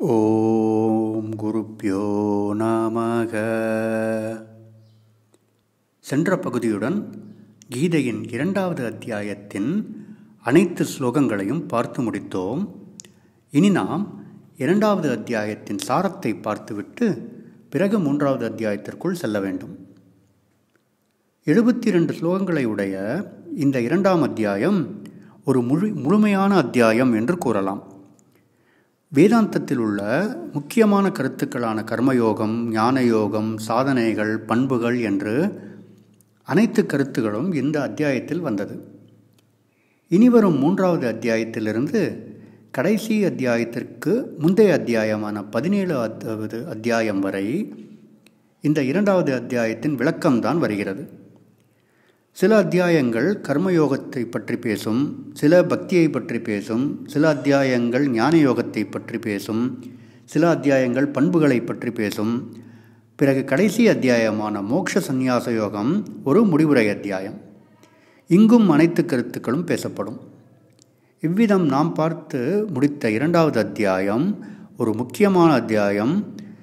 ஓம் குருப்பியோ நமக சென்ற பகுதியுடன் கீதையின் இரண்டாவது அத்தியாயத்தின் அனைத்து ஸ்லோகங்களையும் பார்த்து முடித்தோம் இனி நாம் இரண்டாவது அத்தியாயத்தின் சாரத்தை பார்த்துவிட்டு பிறகு மூன்றாவது அத்தியாயத்திற்குள் செல்ல வேண்டும் எழுபத்தி இரண்டு ஸ்லோகங்களை உடைய இந்த இரண்டாம் அத்தியாயம் ஒரு முழு முழுமையான அத்தியாயம் என்று கூறலாம் வேதாந்தத்தில் உள்ள முக்கியமான கருத்துக்களான கர்மயோகம் ஞானயோகம் சாதனைகள் பண்புகள் என்று அனைத்து கருத்துகளும் இந்த அத்தியாயத்தில் வந்தது இனிவரும் மூன்றாவது அத்தியாயத்திலிருந்து கடைசி அத்தியாயத்திற்கு முந்தைய அத்தியாயமான பதினேழாவது அத்தியாயம் வரை இந்த இரண்டாவது அத்தியாயத்தின் விளக்கம்தான் வருகிறது சில அத்தியாயங்கள் கர்மயோகத்தை பற்றி பேசும் சில பக்தியை பற்றி பேசும் சில அத்தியாயங்கள் ஞான யோகத்தை பற்றி பேசும் சில அத்தியாயங்கள் பண்புகளை பற்றி பேசும் பிறகு கடைசி அத்தியாயமான மோக்ஷ சந்நியாச யோகம் ஒரு முடிவுரை அத்தியாயம் இங்கும் அனைத்து கருத்துக்களும் பேசப்படும் இவ்விதம் நாம் பார்த்து முடித்த இரண்டாவது அத்தியாயம் ஒரு முக்கியமான அத்தியாயம்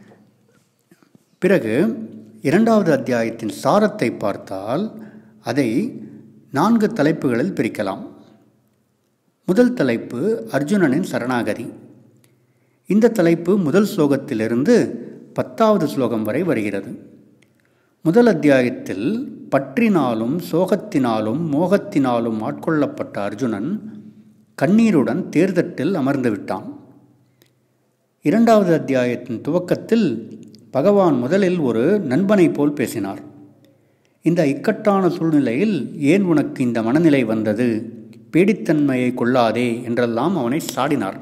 பிறகு இரண்டாவது அத்தியாயத்தின் சாரத்தை பார்த்தால் அதை நான்கு தலைப்புகளில் பிரிக்கலாம் முதல் தலைப்பு அர்ஜுனனின் சரணாகதி இந்த தலைப்பு முதல் ஸ்லோகத்திலிருந்து பத்தாவது ஸ்லோகம் வரை வருகிறது முதல் அத்தியாயத்தில் பற்றினாலும் சோகத்தினாலும் மோகத்தினாலும் ஆட்கொள்ளப்பட்ட அர்ஜுனன் கண்ணீருடன் தேர்தட்டில் அமர்ந்து விட்டான் இரண்டாவது அத்தியாயத்தின் துவக்கத்தில் பகவான் முதலில் ஒரு நண்பனை போல் பேசினார் இந்த இக்கட்டான சூழ்நிலையில் ஏன் உனக்கு இந்த மனநிலை வந்தது பேடித்தன்மையை கொள்ளாதே என்றெல்லாம் அவனை சாடினார்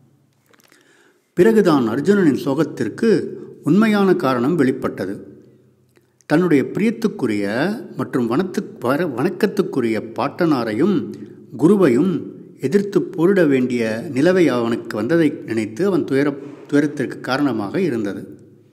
பிறகுதான் அர்ஜுனனின் சோகத்திற்கு உண்மையான காரணம் வெளிப்பட்டது தன்னுடைய பிரியத்துக்குரிய மற்றும் வனத்து வணக்கத்துக்குரிய பாட்டனாரையும் குருவையும் எதிர்த்து போரிட வேண்டிய நிலவை அவனுக்கு வந்ததை நினைத்து அவன் துயர துயரத்திற்கு காரணமாக இருந்தது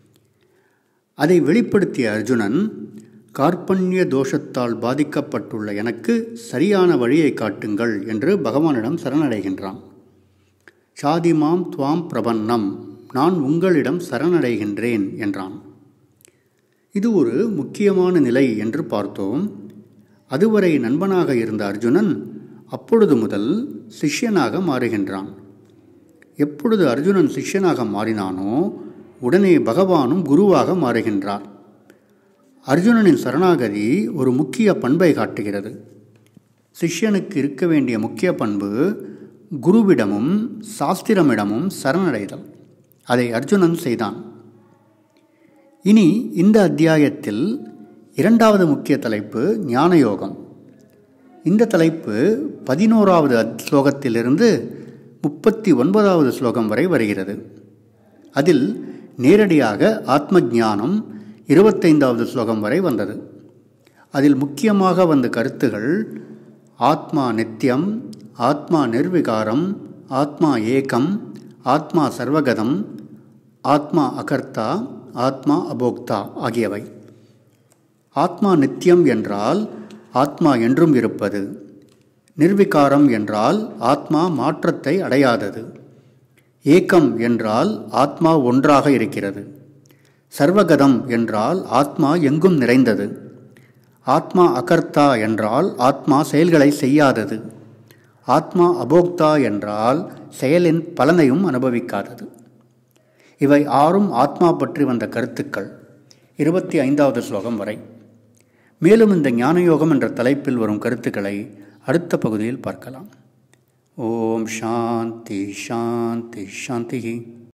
அதை வெளிப்படுத்திய அர்ஜுனன் கார்பண்ய தோஷத்தால் பாதிக்கப்பட்டுள்ள எனக்கு சரியான வழியை காட்டுங்கள் என்று பகவானிடம் சரணடைகின்றான் சாதிமாம் துவாம் பிரபன்னம் நான் உங்களிடம் சரணடைகின்றேன் என்றான் இது ஒரு முக்கியமான நிலை என்று பார்த்தோம் அதுவரை நண்பனாக இருந்த அர்ஜுனன் அப்பொழுது முதல் சிஷ்யனாக மாறுகின்றான் எப்பொழுது அர்ஜுனன் சிஷ்யனாக மாறினானோ உடனே பகவானும் குருவாக மாறுகின்றார் அர்ஜுனனின் சரணாகதி ஒரு முக்கிய பண்பை காட்டுகிறது சிஷ்யனுக்கு இருக்க வேண்டிய முக்கிய பண்பு குருவிடமும் சாஸ்திரமிடமும் சரணடைதல் அதை அர்ஜுனன் செய்தான் இனி இந்த அத்தியாயத்தில் இரண்டாவது முக்கிய தலைப்பு ஞானயோகம் இந்த தலைப்பு பதினோராவது ஸ்லோகத்திலிருந்து முப்பத்தி ஒன்பதாவது ஸ்லோகம் வரை வருகிறது அதில் நேரடியாக ஆத்ம ஞானம் இருபத்தைந்தாவது ஸ்லோகம் வரை வந்தது அதில் முக்கியமாக வந்த கருத்துகள் ஆத்மா நித்தியம் ஆத்மா நிர்விகாரம் ஆத்மா ஏகம் ஆத்மா சர்வகதம் ஆத்மா அகர்த்தா ஆத்மா அபோக்தா ஆகியவை ஆத்மா நித்தியம் என்றால் ஆத்மா என்றும் இருப்பது நிர்விகாரம் என்றால் ஆத்மா மாற்றத்தை அடையாதது ஏக்கம் என்றால் ஆத்மா ஒன்றாக இருக்கிறது சர்வகதம் என்றால் ஆத்மா எங்கும் நிறைந்தது ஆத்மா அகர்த்தா என்றால் ஆத்மா செயல்களை செய்யாதது ஆத்மா அபோக்தா என்றால் செயலின் பலனையும் அனுபவிக்காதது இவை ஆறும் ஆத்மா பற்றி வந்த கருத்துக்கள் இருபத்தி ஐந்தாவது ஸ்லோகம் வரை மேலும் இந்த ஞானயோகம் என்ற தலைப்பில் வரும் கருத்துக்களை அடுத்த பகுதியில் பார்க்கலாம் ஓம் சாந்தி சாந்தி சாந்தி